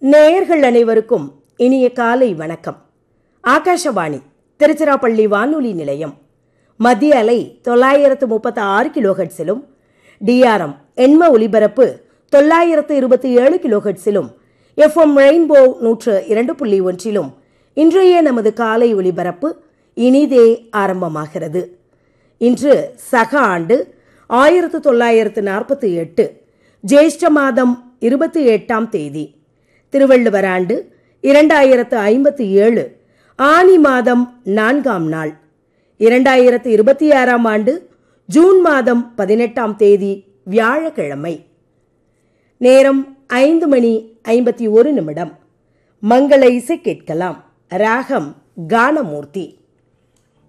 நேயர்கள் அனைவருக்கும் இனிய காலை வணக்கம் ஆகாஷவாணி திருச்சிராப்பள்ளி வானொலி நிலையம் மத்திய அலை தொள்ளாயிரத்து முப்பத்தி ஆறு கிலோஹெட்ஸிலும் டிஆர்எம் எண்ம ஒலிபரப்பு தொள்ளாயிரத்து இருபத்தி ஏழு கிலோஹெட்ஸிலும் எஃப்எம் ரெயின்போ நூற்று இரண்டு புள்ளி ஒன்றிலும் இன்றைய நமது காலை ஒலிபரப்பு இனிதே ஆரம்பமாகிறது இன்று சக ஆண்டு ஆயிரத்து தொள்ளாயிரத்து நாற்பத்தி எட்டு ஜேஷ்ட மாதம் இருபத்தி எட்டாம் தேதி திருவள்ளுவர் ஆண்டு இரண்டாயிரத்து ஐம்பத்தி ஏழு ஆனி மாதம் நான்காம் நாள் இரண்டாயிரத்து இருபத்தி ஆறாம் ஆண்டு ஜூன் மாதம் பதினெட்டாம் தேதி வியாழக்கிழமை நேரம் ஐந்து மணி ஐம்பத்தி ஒரு நிமிடம் மங்கள இசை கேட்கலாம் ராகம் கானமூர்த்தி